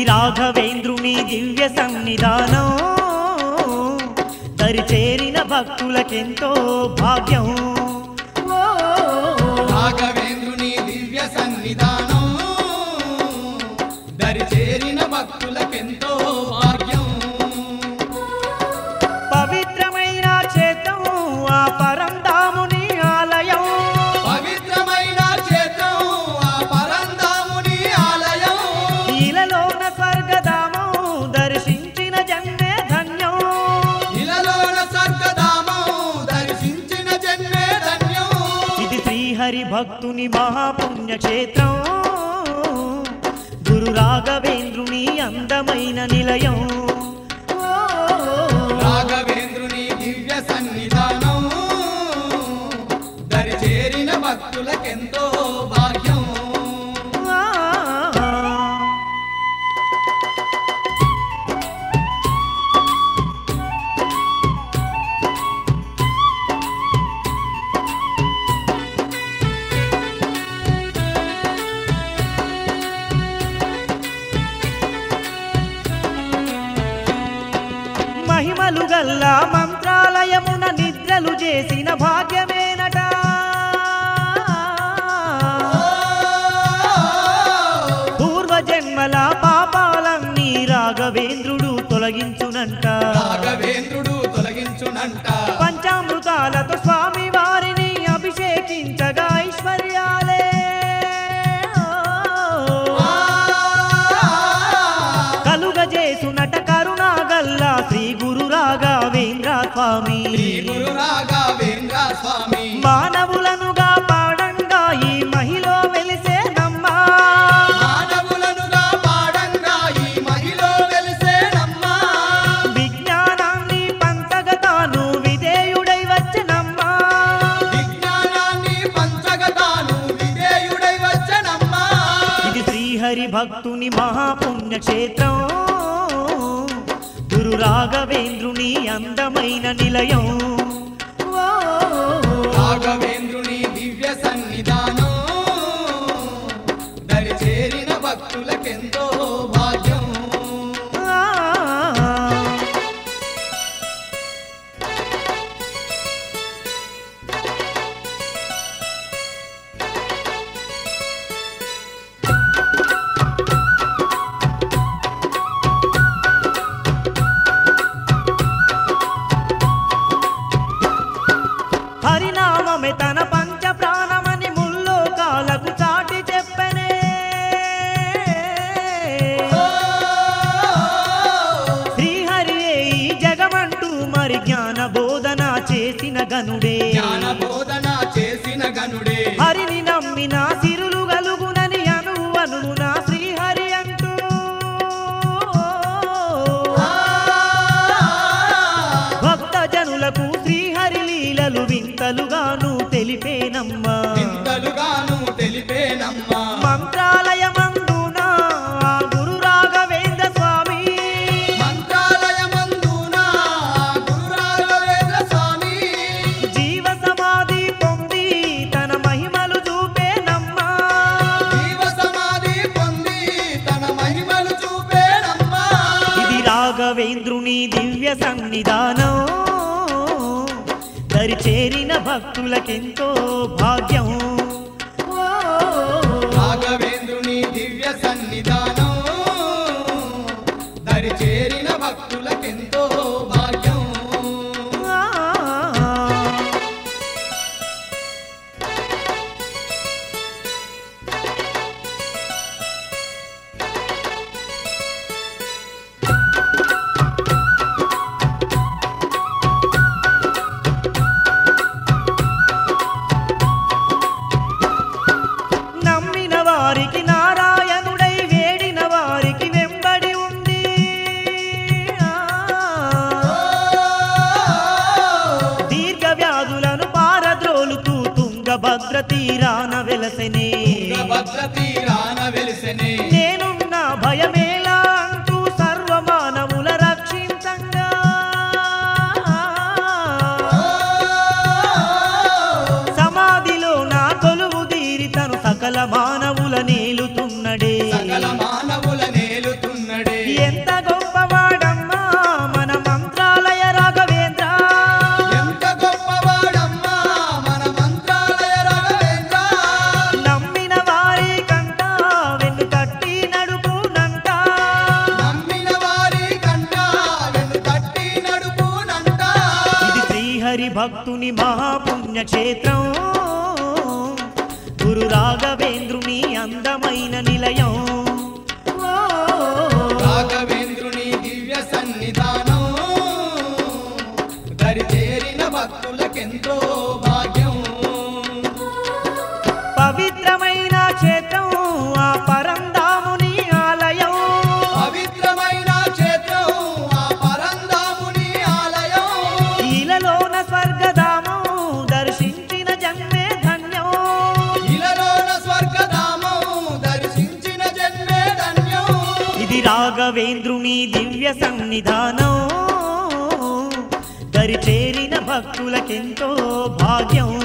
రాఘవేంద్రుని దివ్య సన్నిధానం దరి చేరిన భక్తులకెంతో భాగ్యం ఓ, రాఘవేంద్రుని దివ్య సన్నిధానం దరి చేరిన భక్తులకెంతో భాగ్యం పవిత్రమైన క్షేత్రం ఆ పరంధాముని ఆలయం పవిత్రమైన క్షేత్రం ఆ పరంధాముని ఆలయం ఇలలోన స్వర్గధామం దర్శించిన జన్మే ధన్యం ఇలలోన స్వర్గధామం దర్శించిన జన్మే ధన్యం ఇది శ్రీహరి భక్తుని మహాపుణ్యక్షేత్రం గురు రాఘవేంద్రుని అందమైన నిలయం ఓ, రాఘవేంద్రుని దివ్య సన్నిధానం దరి చేరిన భక్తులకెంతో భాగ్యం ఆ. మహిమలు గల్ల మంత్రాలయమున నిద్రలు చేసిన భాగ్యమేనట పూర్వజన్మల పాపాలన్నీ రాఘవేంద్రుడు తొలగించునంట రాఘవేంద్రుడు తొలగించునంట పంచామృతాలతో స్వామి వారిని అభిషేకించగా ఐశ్వర్యాలే కలుగజేసునట కరుణాగల్లా శ్రీ గురు రాఘవేంద్ర స్వామి శ్రీ గురు రాఘవేంద్ర స్వామి మానవులనుగా పాడంగా ఈ మహిళ వెలిసేనమ్మా మానవులనుగా పాడంగా ఈ మహిళ వెలిసేనమ్మా విజ్ఞానాన్ని పంచగతాను విధేయుడై వచ్చనమ్మా విజ్ఞానాన్ని పంచగతాను విధేయుడై వచ్చనమ్మా ఇది శ్రీహరి భక్తుని మహాపుణ్యక్షేత్రం గురు రాఘవేంద్రుని అందమైన నిలయం ఓ, రాఘవేంద్రుని దివ్య సన్నిధానం దరి చేరిన భక్తులకెంతో భాగ్యం ఆ. హరినామమే తన పంచ ప్రాణమని ముల్లోకాలకు చాటి చెప్పనే శ్రీహరియే ఈ జగమంటూ మరి జ్ఞాన బోధన చేసిన గనుడే జ్ఞాన బోధన చేసిన గనుడే హరిని నమ్మిన సిరులు గలుగునని అను అనున శ్రీహరి అంటూ భక్త జనులకు శ్రీహరి లీలలు వింతలుగాను తెలిపేనమ్మా వింతలుగాను తెలిపేనమ్మా మంత్రాలయమందున ఆ గురు రాఘవేంద్ర స్వామి మంత్రాలయమందున గురు రాఘవేంద్ర స్వామి జీవ సమాధి పొంది తన మహిమలు చూపేనమ్మా జీవ సమాధి పొంది తన మహిమలు చూపేనమ్మా ఇది రాఘవేంద్రుని దివ్య సన్నిధానం దరి చేరిన భక్తులకెంతో భాగ్యం ఓ, రాఘవేంద్రుని దివ్య సన్నిధానం దరి చేరిన భక్తులకెంతో భాగ్యం ఆ. నమ్మిన వారికి నారాయణుడై వేడిన వారికి వెంబడి ఉండి ఆ, దీర్ఘ వ్యాధులను పారద్రోలుతూ తుంగభద్ర తీరాన వెలసెనే భద్ర తీరాన వెలిసెనే నేనున్న భయమేలా అంటూ సర్వమానవుల రక్షించంగా సమాధిలో నా కొలువు తీరి తను సకల మానవుల నేలుతున్నడే సకల మానవుల నేలుతున్నడే భక్తుని మహాపుణ్యక్షేత్రం గురు రాఘవేంద్రుని అందమైన నిలయం ఓ, రాఘవేంద్రుని దివ్య సన్నిధానం దరి చేరిన భక్తులకెంతో భాగ్యం పవిత్రమైన క్షేత్రం ఆ పరంధాముని ఆలయం పవిత్రమైన క్షేత్రం ఆ పరంధాముని ఆలయం ఈలలోన స్వర్గధామం దర్శించిన జన్మే ధన్యం ఇలలోన స్వర్గధామం దర్శించిన జన్మే ధన్యం ఇది రాఘవేంద్రుని దివ్య సన్నిధానం దరి చేరిన భక్తులకెంతో భాగ్యం